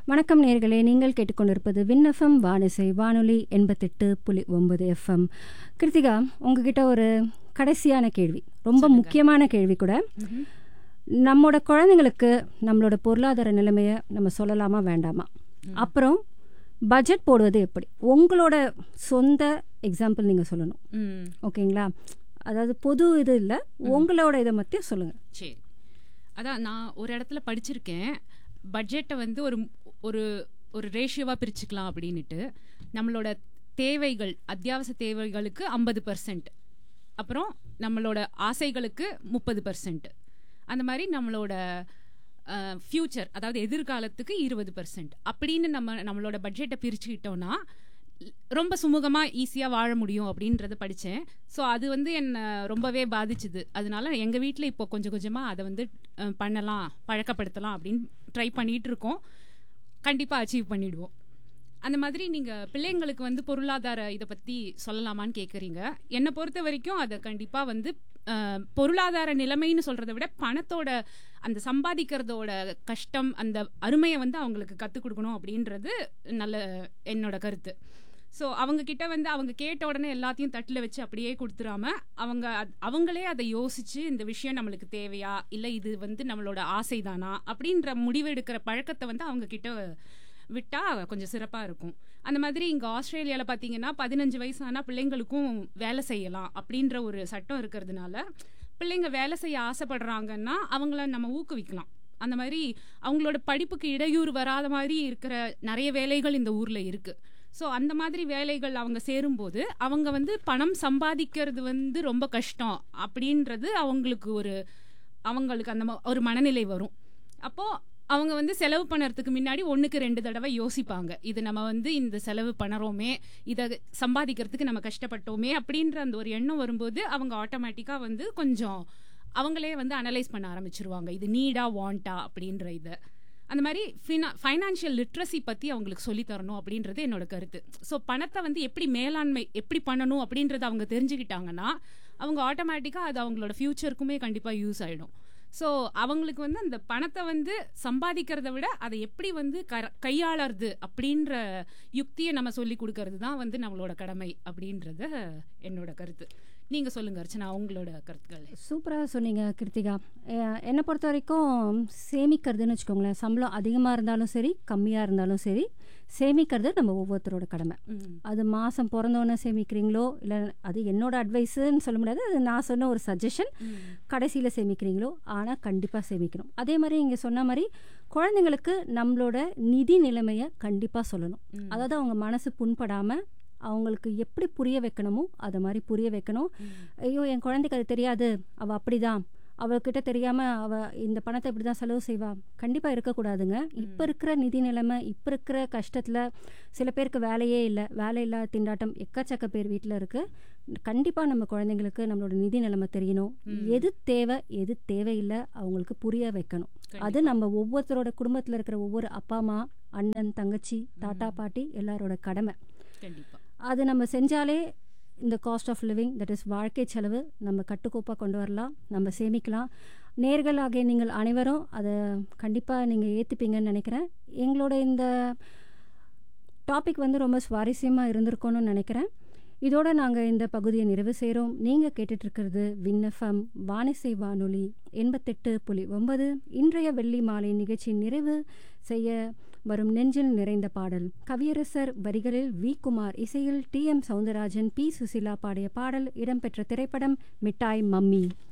வணக்கம் நேர்களே நீங்கள் கேட்டுக்கொண்டிருப்பது விண்ணஃபம் வானிசை வானொலி எண்பத்தெட்டு புள்ளி ஒன்பது எஃப்எம் கிருத்திகா உங்ககிட்ட ஒரு கடைசியான கேள்வி ரொம்ப முக்கியமான கேள்வி கூட நம்மளோட குழந்தைங்களுக்கு நம்மளோட பொருளாதார நிலைமையை நம்ம சொல்லலாமா வேண்டாமா அப்புறம் பட்ஜெட் போடுவது எப்படி உங்களோட சொந்த எக்ஸாம்பிள் நீங்கள் சொல்லணும் ம் ஓகேங்களா அதாவது பொது இது இல்லை உங்களோட இதை மட்டும் சொல்லுங்கள் சரி அதான் நான் ஒரு இடத்துல படிச்சிருக்கேன் பட்ஜெட்டை வந்து ஒரு ஒரு ஒரு ரேஷியோவாக பிரிச்சுக்கலாம் அப்படின்னுட்டு நம்மளோட தேவைகள் அத்தியாவசிய தேவைகளுக்கு ஐம்பது பர்சன்ட் அப்புறம் நம்மளோட ஆசைகளுக்கு முப்பது பர்சன்ட் அந்த மாதிரி நம்மளோட ஃப்யூச்சர் அதாவது எதிர்காலத்துக்கு இருபது பர்சன்ட் அப்படின்னு நம்ம நம்மளோட பட்ஜெட்டை பிரிச்சுக்கிட்டோம்னா ரொம்ப சுமூகமாக ஈஸியாக வாழ முடியும் அப்படின்றத படித்தேன் ஸோ அது வந்து என்னை ரொம்பவே பாதிச்சுது அதனால எங்கள் வீட்டில் இப்போ கொஞ்சம் கொஞ்சமாக அதை வந்து அஹ், பண்ணலாம் பழக்கப்படுத்தலாம் அப்படின்னு ட்ரை பண்ணிகிட்டு இருக்கோம் கண்டிப்பாக அச்சீவ் பண்ணிடுவோம் அந்த மாதிரி நீங்கள் பிள்ளைங்களுக்கு வந்து பொருளாதார இதை பற்றி சொல்லலாமான்னு கேட்குறீங்க என்னை பொறுத்த வரைக்கும் அதை கண்டிப்பாக வந்து அஹ், பொருளாதார நிலைமைன்னு சொல்கிறத விட பணத்தோட அந்த சம்பாதிக்கிறதோட கஷ்டம் அந்த அருமையை வந்து அவங்களுக்கு கற்றுக் கொடுக்கணும் அப்படின்றது நல்ல என்னோட கருத்து ஸோ அவங்க கிட்ட வந்து அவங்க கேட்ட உடனே எல்லாத்தையும் தட்டில் வச்சு அப்படியே கொடுத்துடாம அவங்க அத்- அவங்களே அதை யோசிச்சு இந்த விஷயம் நம்மளுக்கு தேவையா இல்லை இது வந்து நம்மளோட ஆசைதானா அப்படின்ற முடிவு எடுக்கிற பழக்கத்தை வந்து அவங்க கிட்ட விட்டா கொஞ்சம் சிறப்பாக இருக்கும் அந்த மாதிரி இங்கே ஆஸ்திரேலியாவில் பார்த்தீங்கன்னா பதினஞ்சு வயசானா பிள்ளைங்களுக்கும் வேலை செய்யலாம் அப்படின்ற ஒரு சட்டம் இருக்கிறதுனால பிள்ளைங்க வேலை செய்ய ஆசைப்படுறாங்கன்னா அவங்கள நம்ம ஊக்குவிக்கலாம் அந்த மாதிரி அவங்களோட படிப்புக்கு இடையூறு வராத மாதிரி இருக்கிற நிறைய வேலைகள் இந்த ஊரில் இருக்குது ஸோ அந்த மாதிரி வேலைகள் அவங்க சேரும்போது அவங்க வந்து பணம் சம்பாதிக்கிறது வந்து ரொம்ப கஷ்டம் அப்படின்றது அவங்களுக்கு ஒரு அவங்களுக்கு அந்த ம- ஒரு மனநிலை வரும் அப்போது அவங்க வந்து செலவு பண்ணுறதுக்கு முன்னாடி ஒன்றுக்கு ரெண்டு தடவை யோசிப்பாங்க இது நம்ம வந்து இந்த செலவு பண்ணுறோமே இதை சம்பாதிக்கிறதுக்கு நம்ம கஷ்டப்பட்டோமே அப்படின்ற அந்த ஒரு எண்ணம் வரும்போது அவங்க ஆட்டோமேட்டிக்காக வந்து கொஞ்சம் அவங்களே வந்து அனலைஸ் பண்ண ஆரம்பிச்சிருவாங்க இது நீடா வாண்டா அப்படின்ற இதை அந்த மாதிரி ஃபினா ஃபைனான்ஷியல் லிட்ரஸி பற்றி அவங்களுக்கு சொல்லித் தரணும் அப்படின்றது என்னோட கருத்து ஸோ பணத்தை வந்து எப்படி மேலாண்மை எப்படி பண்ணணும் அப்படின்றத அவங்க தெரிஞ்சுக்கிட்டாங்கன்னா அவங்க ஆட்டோமேட்டிக்காக அது அவங்களோட ஃப்யூச்சருக்குமே கண்டிப்பாக யூஸ் ஆகிடும் ஸோ அவங்களுக்கு வந்து அந்த பணத்தை வந்து சம்பாதிக்கிறத விட அதை எப்படி வந்து க கையாளறது அப்படின்ற யுக்தியை நம்ம சொல்லி கொடுக்கறது தான் வந்து நம்மளோட கடமை அப்படின்றத என்னோட கருத்து நீங்கள் சொல்லுங்க அர்ச்சனா உங்களோட கருத்துக்கள் சூப்பராக சொன்னீங்க கிருத்திகா அஹ் என்னை பொறுத்த வரைக்கும் சேமிக்கிறதுன்னு வச்சுக்கோங்களேன் சம்பளம் அதிகமாக இருந்தாலும் சரி கம்மியாக இருந்தாலும் சரி சேமிக்கிறது நம்ம ஒவ்வொருத்தரோட கடமை ம் அது மாதம் பிறந்தோன்னே சேமிக்கிறீங்களோ இல்லை அது என்னோட அட்வைஸுன்னு சொல்ல முடியாது அது நான் சொன்ன ஒரு சஜஷன் ம் கடைசியில் சேமிக்கிறீங்களோ ஆனால் கண்டிப்பாக சேமிக்கணும் அதே மாதிரி இங்கே சொன்ன மாதிரி குழந்தைங்களுக்கு நம்மளோட நிதி நிலைமையை கண்டிப்பாக சொல்லணும் ம். அதாவது அவங்க மனசு புண்படாமல் அவங்களுக்கு எப்படி புரிய வைக்கணுமோ அதை மாதிரி புரிய வைக்கணும் ஐயோ என் குழந்தைக்கு அது தெரியாது அவள் அப்படிதான் அவள்கிட்ட தெரியாம அவ இந்த பணத்தை இப்படி தான் செலவு செய்வா கண்டிப்பா இருக்கக்கூடாதுங்க இப்ப இருக்கிற நிதி நிலைமை இப்ப இருக்கிற கஷ்டத்துல சில பேருக்கு வேலையே இல்லை வேலை இல்லாத திண்டாட்டம் எக்கச்சக்க பேர் வீட்டில் இருக்கு கண்டிப்பா நம்ம குழந்தைங்களுக்கு நம்மளோட நிதி நிலைமை தெரியணும் எது தேவை எது தேவையில்லை அவங்களுக்கு புரிய வைக்கணும் அது நம்ம ஒவ்வொருத்தரோட குடும்பத்துல இருக்கிற ஒவ்வொரு அப்பா அம்மா அண்ணன் தங்கச்சி தாத்தா பாட்டி எல்லாரோட கடமை கண்டிப்பாக அது நம்ம செஞ்சாலே இந்த cost of living that is வாழ்க்கை செலவு நம்ம கட்டுக்கோப்பாக கொண்டு வரலாம் நம்ம சேமிக்கலாம் நேர்களாகிய நீங்கள் அனைவரும் அதை கண்டிப்பாக நீங்கள் ஏற்றுப்பீங்கன்னு நினைக்கிறேன் எங்களோட இந்த டாபிக் வந்து ரொம்ப சுவாரஸ்யமாக இருந்திருக்கோன்னு நினைக்கிறேன் இதோட நாங்கள் இந்த பகுதியை நிறைவு செய்கிறோம் நீங்கள் கேட்டுட்ருக்கிறது விண்ணஃபம் வானிசை வானொலி எண்பத்தெட்டு புள்ளி ஒன்பது இன்றைய வெள்ளி மாலை நிகழ்ச்சி நிறைவு செய்ய வரும் நெஞ்சில் நிறைந்த பாடல் கவியரசர் வரிகளில் வி குமார் இசையில் T M Soundararajan P Susheela பாடிய பாடல் இடம்பெற்ற திரைப்படம் மிட்டாய் மம்மி